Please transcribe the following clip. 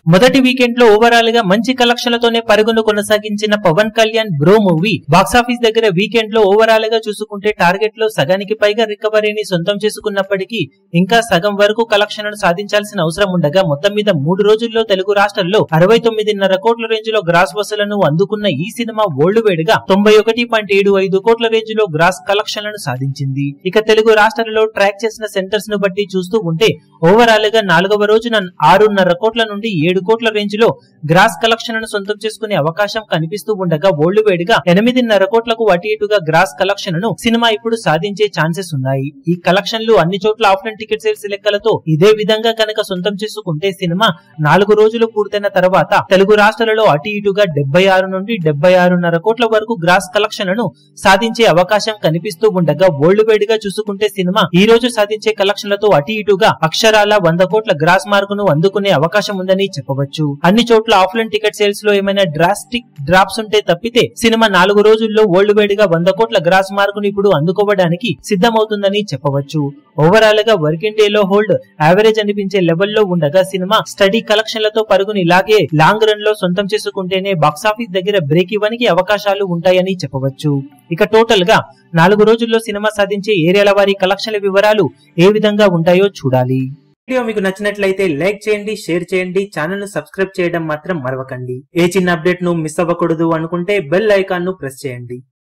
మొదటి వీకెండ్ లో ఓవరాల్ గా మంచి కలెక్షన్లతోనే పరుగును కొనసాగించిన Pawan Kalyan bro movie box office దగ్గర వీకెండ్ లో ఓవరాల్ గా చూసుకుంటే టార్గెట్ లో సగానికి పైగా రికవరీని సొంతం చేసుకున్నప్పటికీ ఇంకా సగం వరకు కలెక్షన్లను సాధించాల్సిన అవసరం ఉండగా మొత్తం మీద మూడు రోజుల్లో తెలుగు రాష్ట్రాల్లో అరవై తొమ్మిదిన్నర కోట్ల రేంజ్ లో గ్రాస్ వసూలను అందుకున్న ఈ సినిమా ఓల్డ్ వేడిగా తొంభై ఒకటి పాయింట్ ఏడు ఐదు కోట్ల రేంజ్ లో గ్రాస్ కలెక్షన్లను సాధించింది ఇక తెలుగు రాష్ట్రాలలో ట్రాక్ చేసిన సెంటర్స్ ను బట్టి చూస్తూ ఉంటే ఓవరాల్ గా నాలుగవ రోజున ఆరున్నర కోట్ల నుండి ఏడు కోట్ల రేంజ్ లో గ్రాస్ కలెక్షన్లను సొంతం చేసుకునే అవకాశం కనిపిస్తూ ఉండగా ఓల్డ్ వేడిగా ఎనిమిదిన్నర కోట్లకు అటు ఇటుగా గ్రాస్ కలెక్షన్ ను సినిమా ఇప్పుడు సాధించే ఛాన్సెస్ ఉన్నాయి ఈ కలెక్షన్లు అన్ని చోట్ల ఆఫ్లైన్ టికెట్ సేల్స్ లెక్కలతో ఇదే విధంగా కనుక సొంతం చేసుకుంటే సినిమా నాలుగు రోజులు పూర్తయిన తర్వాత తెలుగు రాష్ట్రాలలో అటు ఇటుగా డెబ్బై ఆరు నుండి డెబ్బై ఆరున్నర కోట్ల వరకు గ్రాస్ కలెక్షన్లను సాధించే అవకాశం కనిపిస్తూ ఉండగా ఓల్డ్ వేడిగా చూసుకుంటే సినిమా ఈ రోజు సాధించే కలెక్షన్లతో అటు ఇటుగా అక్షరాల వంద కోట్ల గ్రాస్ మార్కును అందుకునే అవకాశం ఉందని చెప్పవచ్చు అన్ని చోట్ల ఆఫ్లైన్ టికెట్ సేల్స్ లో ఏమైనా డ్రాస్టిక్ డ్రాప్స్ ఉంటే తప్పితే సినిమా నాలుగు రోజుల్లో ఓల్డ్ వేడిగా వంద కోట్ల గ్రాస్ మార్కును ఇప్పుడు అందుకోవడానికి సిద్ధమవుతుందని చెప్పవచ్చు ఓవరాల్ గా వర్కింగ్ డే లో హోల్డ్ యావరేజ్ అనిపించే లెవెల్లో ఉండగా సినిమా స్టడీ కలెక్షన్లతో పరుగుని ఇలాగే లాంగ్ రన్ లో సొంతం చేసుకుంటేనే బాక్సాఫీస్ దగ్గర బ్రేక్ ఇవ్వడానికి అవకాశాలు ఉంటాయని చెప్పవచ్చు ఇక టోటల్ గా నాలుగు రోజుల్లో సినిమా సాధించే ఏరియాల వారి కలెక్షన్ల వివరాలు ఏ విధంగా ఉంటాయో చూడాలి వీడియో మీకు నచ్చినట్లయితే లైక్ చేయండి షేర్ చేయండి ఛానల్ ను సబ్స్క్రైబ్ చేయడం మాత్రం మరవకండి ఏ చిన్న అప్డేట్ ను మిస్ అవ్వకూడదు అనుకుంటే బెల్ ఐకాన్ ను ప్రెస్ చేయండి